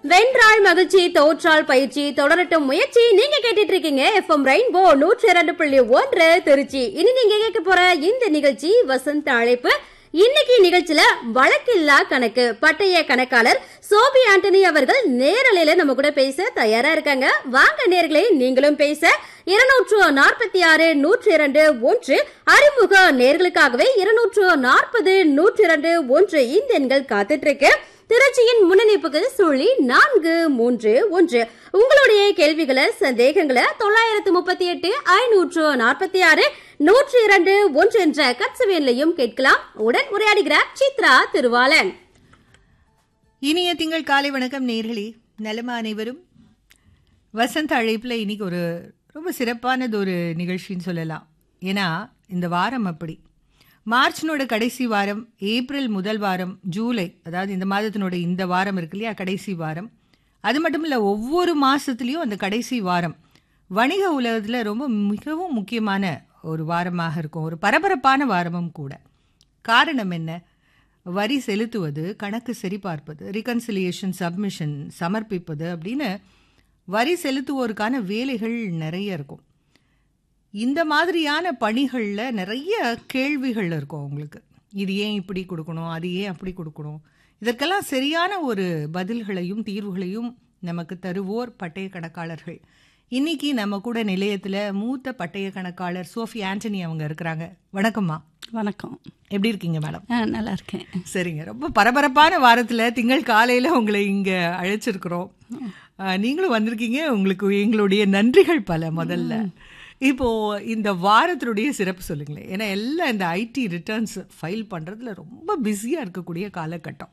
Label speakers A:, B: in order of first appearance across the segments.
A: வென்றால் மகிழ்ச்சி தோற்றால் பயிற்சி தொடரட்டும் முயற்சி நீங்க கேட்டுட்டு இருக்கீங்க எஃப்எம் ரெயின்போ நூற்றி இரண்டு புள்ளி ஒன்று திருச்சி இனி நீங்க கேட்க போற இந்த நிகழ்ச்சி வசந்த அழைப்பு இன்னைக்கு நிகழ்ச்சியில வழக்கில்லா கணக்கு பட்டய கணக்காளர் சோபி ஆண்டனி அவர்கள் நேரலையில நம்ம கூட பேச தயாரா இருக்காங்க வாங்க நேர்களே நீங்களும் பேச இருநூற்று நாற்பத்தி ஆறு நூற்றி இரண்டு ஒன்று அறிமுக நேர்களுக்காகவே இருநூற்று நாற்பது நூற்றி இரண்டு ஒன்று இந்த எண்கள் காத்துட்டு இருக்கு திருச்சியின் முன்னணிப்புக்கு சுழி நான்கு மூன்று ஒன்று உங்களுடைய கேள்விகளை சந்தேகங்களை தொள்ளாயிரத்து முப்பத்தி எட்டு ஐநூற்று நாற்பத்தி ஆறு நூற்றி இரண்டு ஒன்று என்ற கட்சவேன்லையும் கேட்கலாம் உடன் உரையாடுகிறார் சித்ரா திருவாளன்
B: இனிய திங்கள் காலை வணக்கம் நேர்களே நலமா அனைவரும் வசந்த அழைப்பில் இன்னைக்கு ஒரு ரொம்ப சிறப்பானது ஒரு நிகழ்ச்சின்னு சொல்லலாம் ஏன்னா இந்த வாரம் அப்படி மார்ச்னோட கடைசி வாரம் ஏப்ரல் முதல் வாரம் ஜூலை அதாவது இந்த மாதத்தினோட இந்த வாரம் இருக்கு இல்லையா கடைசி வாரம் அது மட்டும் இல்லை ஒவ்வொரு மாதத்துலேயும் அந்த கடைசி வாரம் வணிக உலகத்தில் ரொம்ப மிகவும் முக்கியமான ஒரு வாரமாக இருக்கும் ஒரு பரபரப்பான வாரமும் கூட காரணம் என்ன வரி செலுத்துவது கணக்கு சரிபார்ப்பது ரிகன்சிலியேஷன் சப்மிஷன் சமர்ப்பிப்பது அப்படின்னு வரி செலுத்துவோருக்கான வேலைகள் நிறைய இருக்கும் இந்த மாதிரியான பணிகளில் நிறைய கேள்விகள் இருக்கும் உங்களுக்கு இது ஏன் இப்படி கொடுக்கணும் அது ஏன் அப்படி கொடுக்கணும் இதற்கெல்லாம் சரியான ஒரு பதில்களையும் தீர்வுகளையும் நமக்கு தருவோர் பட்டய கணக்காளர்கள் இன்னைக்கு நம்ம கூட நிலையத்தில் மூத்த பட்டய கணக்காளர் சோஃபி ஆண்டனி அவங்க இருக்கிறாங்க வணக்கம்மா
C: வணக்கம்
B: எப்படி இருக்கீங்க மேடம்
C: ஆ நல்லா இருக்கேன்
B: சரிங்க ரொம்ப பரபரப்பான வாரத்தில் திங்கள் காலையில் உங்களை இங்கே அழைச்சிருக்கிறோம் ஆ, நீங்களும் வந்திருக்கீங்க உங்களுக்கு எங்களுடைய நன்றிகள் பல முதல்ல இப்போ இந்த வாரத்தினுடைய சிறப்பு சொல்லுங்களேன் ஏன்னா எல்லாம் இந்த ஐடி ரிட்டர்ன்ஸ் ஃபைல் பண்ணுறதுல ரொம்ப பிஸியாக இருக்கக்கூடிய காலகட்டம்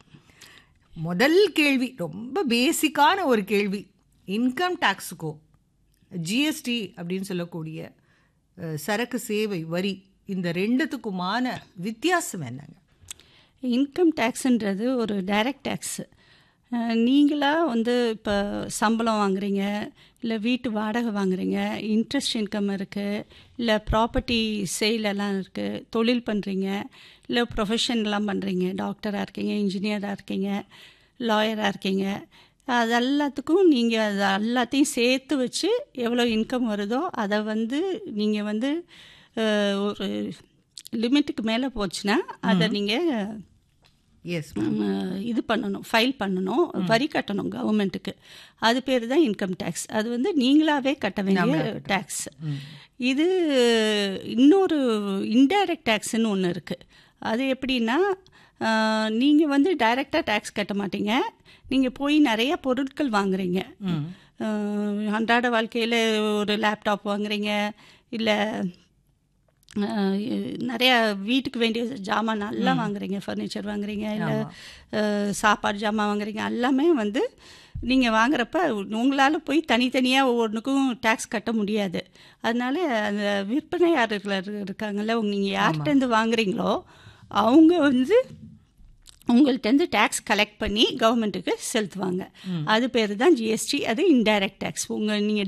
B: முதல் கேள்வி ரொம்ப பேசிக்கான ஒரு கேள்வி இன்கம் டேக்ஸுக்கோ ஜிஎஸ்டி அப்படின்னு சொல்லக்கூடிய அஹ், சரக்கு சேவை வரி இந்த ரெண்டுத்துக்குமான வித்தியாசம் என்னங்க
C: இன்கம் டேக்ஸுன்றது ஒரு டைரக்ட் டேக்ஸு நீங்களாக வந்து இப்போ சம்பளம் வாங்குறீங்க இல்லை வீட்டு வாடகை வாங்குறீங்க இன்ட்ரெஸ்ட் இன்கம் இருக்குது இல்லை ப்ராப்பர்ட்டி சேலெல்லாம் இருக்குது தொழில் பண்ணுறீங்க இல்லை ப்ரொஃபஷன்லாம் பண்ணுறீங்க டாக்டராக இருக்கீங்க இன்ஜினியராக இருக்கீங்க லாயராக இருக்கீங்க அது எல்லாத்துக்கும் நீங்கள் அது எல்லாத்தையும் சேர்த்து வச்சு எவ்வளோ இன்கம் வருதோ அதை வந்து நீங்கள் வந்து அஹ், ஒரு லிமிட்டுக்கு மேலே போச்சுன்னா அதை நீங்கள்
B: எஸ்
C: இது பண்ணணும் ஃபைல் பண்ணணும் வரி கட்டணும் கவர்மெண்ட்டுக்கு அது பேர் தான் இன்கம் டேக்ஸ் அது வந்து நீங்களாவே கட்ட வேண்டிய டேக்ஸ் இது இன்னொரு இன்டைரக்ட் டேக்ஸ்னு ஒன்று இருக்குது அது எப்படின்னா நீங்கள் வந்து டைரெக்டாக டேக்ஸ் கட்ட மாட்டீங்க நீங்கள் போய் நிறைய பொருட்கள் வாங்குறீங்க அஹ், அன்றாட வாழ்க்கையில் ஒரு லேப்டாப் வாங்குறீங்க இல்லை அஹ் நிறைய வீட்டுக்கு வேண்டிய ஜாமான் நல்லா வாங்குறீங்க ஃபர்னிச்சர் வாங்குறீங்க இல்லை சாப்பாடு ஜாமான் வாங்குறீங்க எல்லாமே வந்து நீங்கள் வாங்குறப்ப உங்களால் போய் தனித்தனியாக ஒவ்வொன்றுக்கும் டேக்ஸ் கட்ட முடியாது அதனால அந்த விற்பனையாளர்கள் இருக்காங்கல்ல நீங்கள் யார்கிட்டேருந்து வாங்குறீங்களோ அவங்க வந்து உங்கள்கிட்டருந்து டேக்ஸ் கலெக்ட் பண்ணி கவர்மெண்ட்டுக்கு செலுத்துவாங்க அது பேர் தான் ஜிஎஸ்டி அது இன்டைரக்ட் டேக்ஸ் உங்கள் நீங்கள்